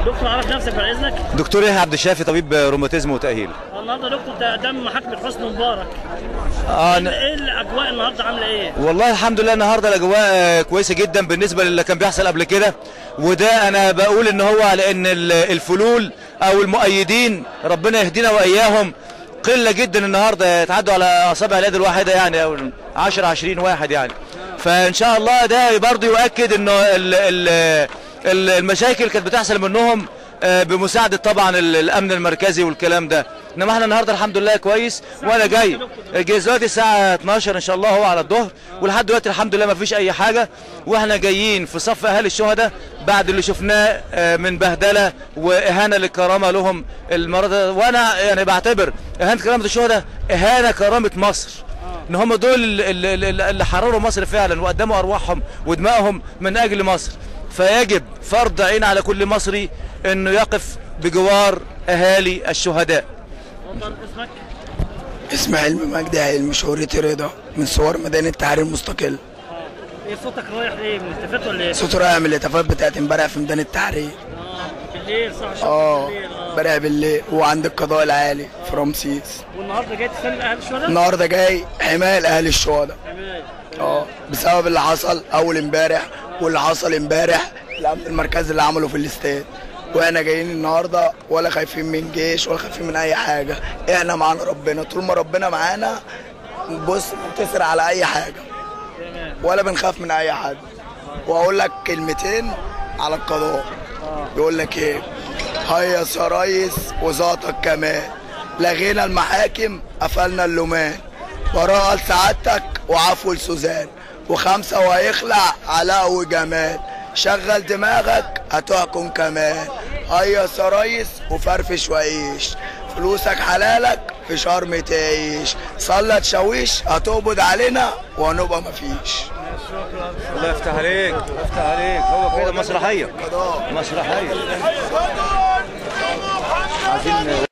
دكتور عرف نفسك بعد اذنك دكتور يحيى عبد الشافي طبيب روماتيزم وتاهيل النهارده دكتور ده قدام محاكمه حسني مبارك اه ن- ايه الاجواء النهارده عامله ايه؟ والله الحمد لله النهارده الاجواء آه، كويسه جدا بالنسبه للي كان بيحصل قبل كده وده انا بقول ان هو على ان ال- الفلول او المؤيدين ربنا يهدينا واياهم قله جدا النهارده يتعدوا على اصابع اليد الواحده يعني او 10 20 واحد يعني فان شاء الله ده برضه يؤكد انه ال- ال- ال- المشاكل كانت بتحصل منهم آه، بمساعده طبعا ال- الامن المركزي والكلام ده انما احنا النهارده الحمد لله كويس وانا جاي جاي دلوقتي الساعه 12 ان شاء الله هو على الظهر ولحد دلوقتي الحمد لله ما فيش اي حاجه واحنا جايين في صف اهالي الشهداء بعد اللي شفناه آه، من بهدله واهانه للكرامه لهم المره ده وانا يعني بعتبر اهانه كرامه الشهداء اهانه كرامه مصر ان هم دول اللي, اللي اللي حرروا مصر فعلا وقدموا ارواحهم ودمائهم من اجل مصر فيجب فرض عين على كل مصري انه يقف بجوار اهالي الشهداء اتفضل اسمك اسمي حلمي مجدي حلمي شهرتي رضا من صور مدينة التحرير المستقل ايه صوتك رايح ايه من التفات ولا ايه؟ صوت رايح من الاتفاقات بتاعت امبارح في ميدان التحرير اه بالليل صح شفت اه بالليل اه امبارح بالليل وعند القضاء العالي في رمسيس والنهارده جاي تسلم اهل الشهداء؟ النهارده جاي حماية لاهالي الشهداء تمام اه بسبب اللي حصل اول امبارح واللي حصل امبارح الامن المركزي اللي عمله في الاستاد واحنا جايين النهارده ولا خايفين من جيش ولا خايفين من اي حاجه احنا معانا ربنا طول ما ربنا معانا بص بننتصر على اي حاجه تمام ولا بنخاف من اي حد واقول لك كلمتين على القضاء يقول لك ايه هيص يا ريس وذاتك كمان لغينا المحاكم قفلنا اللومان براءة لسعادتك وعفو لسوزان وخمسة وهيخلع علاء وجمال شغل دماغك هتحكم كمان هيص يا ريس وفرفش وعيش فلوسك حلالك في شرم تعيش صلى تشويش هتقبض علينا وهنبقى مفيش الله يفتح عليك يفتح عليك هو كده مسرحيه قضاء مسرحيه عايزين